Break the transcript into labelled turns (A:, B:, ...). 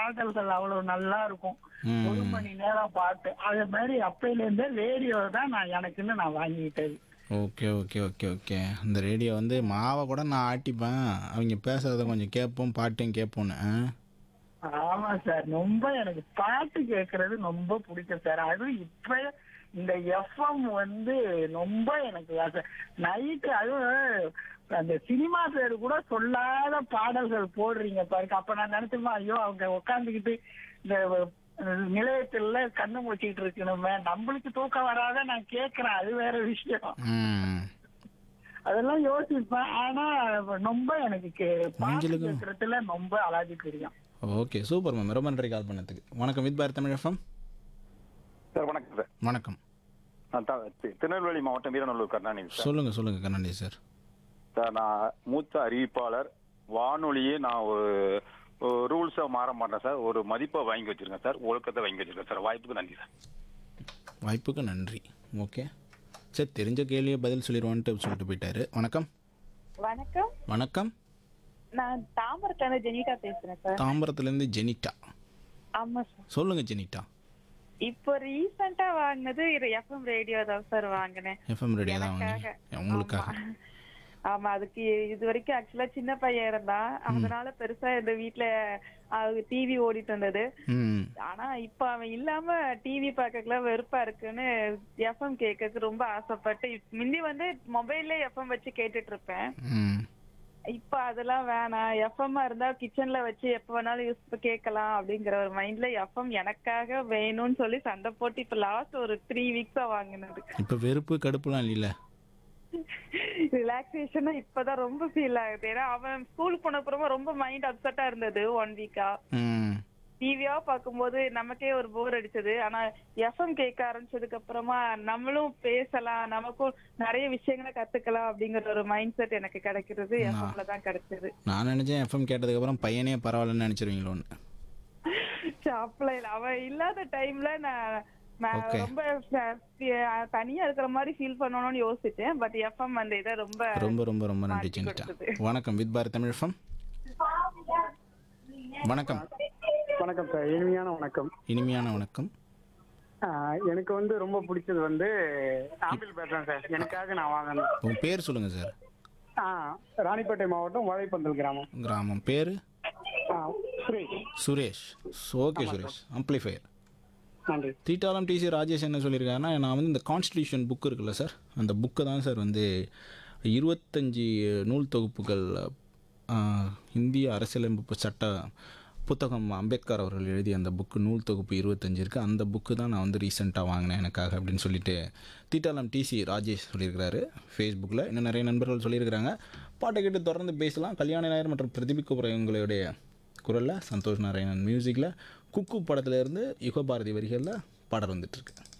A: பாடல்கள் அவ்வளவு நல்லா இருக்கும்
B: ம்.
A: ஒரு மணி நேரம் பாட்டு அது மாதிரி அப்பையில இருந்தே ரேடியோ தான் நான் எனக்குன்னு நான் வாங்கிட்டது
B: ஓகே ஓகே ஓகே ஓகே இந்த ரேடியோ வந்து மாவை கூட நான் ஆட்டிப்பேன் அவங்க பேசுகிறத கொஞ்சம் கேட்போம் பாட்டையும் கேட்போன்னு ஆ?
A: ஆமா சார் ரொம்ப எனக்கு பாட்டு கேட்கறது ரொம்ப பிடிக்கும் சார் அதுவும் இப்ப இந்த எஃப்எம் வந்து ரொம்ப எனக்கு நைட்டு அதுவும் அந்த சினிமா பேர் கூட சொல்லாத பாடல்கள் போடுறீங்க பாருங்க அப்ப நான் நினைச்சோமா ஐயோ அவங்க உட்காந்துக்கிட்டு இந்த அஹ், நிலையத்துல கண்ணு மூச்சிட்டு இருக்கணுமே நம்மளுக்கு தூக்கம் வராத நான் கேக்குறேன் அது வேற விஷயம்
B: ம்
A: அதெல்லாம் யோசிப்பேன் ஆனா ரொம்ப எனக்கு கே- பாட்டு
B: உங்களுக்கு-
A: கேட்கறதுல ரொம்ப அழகு தெரியும்
B: ஓகே சூப்பர் மேம் ரொம்ப நன்றி கால் பண்ணதுக்கு வணக்கம் with Bharat Tamil FM
C: sir வணக்கம் சார்
B: வணக்கம்
C: நான் த- தி- திருநெல்வேலி மாவட்டம் வீரநல்லூர் கருணாநிதி சார்
B: சொல்லுங்கள் சொல்லுங்கள் கண்ணாடி சார்
C: சார் நான் மூத்த அறிவிப்பாளர் வானொலியே நான் ஒரு ரூல்ஸை மாற மாட்டேன் சார் ஒரு மதிப்பை வாங்கி வச்சிருக்கேன் சார் ஒழுக்கத்தை வாங்கி வச்சிருக்கேன் சார் வாய்ப்புக்கு நன்றி சார்
B: வாய்ப்புக்கு நன்றி ஓகே சரி தெரிஞ்ச கேள்வியை பதில் சொல்லிடுவான்ட்டு சொல்லிட்டு போயிட்டாரு வணக்கம்
D: வணக்கம்
B: வணக்கம்
D: நான் தாம்பரத்துல ஜெனிகா பேசுறேன் சார்
B: தாம்பரத்துலேருந்து ஜெனிட்டா
D: ஆமா சார்
B: சொல்லுங்க ஜெனிட்டா
D: இப்போ ரீசெண்டா வாங்கினது எஃப்எம் ரேடியோ தான் சார் வாங்கினேன்
B: எஃப்எம் ரேடியோ தான்
D: எனக்காக.
B: வாங்க உங்களுக்காக
D: ஆமா. ஆமா அதுக்கு இது வரைக்கும் ஆக்சுவலா சின்ன பையன் இருந்தான் அதனால பெருசா இந்த வீட்ல டிவி ஓடிட்டு இருந்தது
B: ம்
D: ஆனா இப்ப அவன் இல்லாம டிவி பார்க்கல வெறுப்பா இருக்குன்னு எஃப்எம் கேட்கறதுக்கு ரொம்ப ஆசைப்பட்டு முந்தி வந்து மொபைல்ல எஃப்எம் வச்சு கேட்டுட்டு இருப்பேன்
B: ம்
D: இப்ப அதெல்லாம் வேணாம் எஃப்எம் இருந்தா கிச்சன்ல வச்சு எப்ப வேணாலும் யூஸ் கேட்கலாம் அப்படிங்கிற ஒரு மைண்ட்ல எஃப்எம் எனக்காக வேணும்னு சொல்லி சண்டை போட்டு இப்ப லாஸ்ட் ஒரு த்ரீ வீக்ஸா வாங்கினது
B: இப்போ வெறுப்பு கடுப்புலாம் இல்லைல்ல
D: ரிலாக்ஸேஷனா இப்பதான் ரொம்ப ஃபீல் ஆகுது ஏன்னா அவன் ஸ்கூலுக்கு போன அப்புறமா ரொம்ப மைண்ட் அப்செட்டா இருந்தது ஒன் வீக்கா
B: ம்
D: டிவியா பார்க்கும்போது நமக்கே ஒரு போர் அடிச்சது ஆனா எஃப்எம் கேட்க ஆரம்பிச்சதுக்கு அப்புறமா நம்மளும் பேசலாம் நமக்கும் நிறைய விஷயங்களை கத்துக்கலாம் அப்படிங்கிற ஒரு மைண்ட் செட் எனக்கு கிடைக்கிறது எஃப்எம்ல தான் கிடைச்சது
B: நான் நினச்சேன் எஃப்எம் கேட்டதுக்கப்புறம் பையனே பரவாயில்லன்னு நினச்சிருவீங்களோன்னு
D: ஷாப்ல இல்ல அவன் இல்லாத டைம்ல நான் நான்
B: Okay.
D: ரொம்ப ஃப- தனியா இருக்கிற மாதிரி ஃபீல் பண்ணணும்னு யோசிச்சேன் பட் எஃப்எம் அந்த இதை ரொம்ப
B: ரொம்ப ரொம்ப ரொம்ப நன்றி
D: மாற்றி
B: ஜெனிட்டா
D: கொடுத்தது.
B: வணக்கம் வித் பாரத் தமிழ் எஃப்எம் வணக்கம்
E: வணக்கம் சார் இனிமையான வணக்கம்
B: இனிமையான வணக்கம்
E: ஆஹ் எனக்கு வந்து ரொம்ப பிடிச்சது வந்து ஆம்பிள் பேசுறேன் சார் எனக்காக நான் வாங்கணும்
B: உங்கள் பேர் சொல்லுங்கள் சார்
E: ஆஹ் ராணிப்பேட்டை மாவட்டம் வாழைப்பந்தல் கிராமம்
B: கிராமம் பேர்
E: ஆஹ் சுரேஷ்
B: சுரேஷ் ஓகே சுரேஷ் அம்ப்ளிஃபயர்
E: நன்றி
B: தீட்டாளம் டிசி ராஜேஷ் என்ன சொல்லியிருக்காருன்னா நான் வந்து இந்த கான்ஸ்டியூஷன் புக் இருக்குல்ல சார் அந்த புக்கை தான் சார் வந்து இருபத்தஞ்சி நூல் தொகுப்புகள் ஆஹ், இந்திய அரசியலமைப்பு சட்ட புத்தகம் அம்பேத்கர் அவர்கள் எழுதிய அந்த புக்கு நூல் தொகுப்பு இருபத்தஞ்சு இருக்குது அந்த புக்கு தான் நான் வந்து ரீசெண்டாக வாங்கினேன் எனக்காக அப்படின்னு சொல்லிட்டு தீட்டாளம் டிசி ராஜேஷ் சொல்லியிருக்கிறாரு ஃபேஸ்புக்கில் இன்னும் நிறைய நண்பர்கள் சொல்லியிருக்கிறாங்க பாட்டை கேட்டு தொடர்ந்து பேசலாம் கல்யாண நாயர் மற்றும் பிரதிபிக் உங்களுடைய குரலில் சந்தோஷ் நாராயணன் மியூசிக்கில் குக்கு படத்துல இருந்து யுகபாரதி வரிகளில் பாடல் வந்துட்டுருக்கு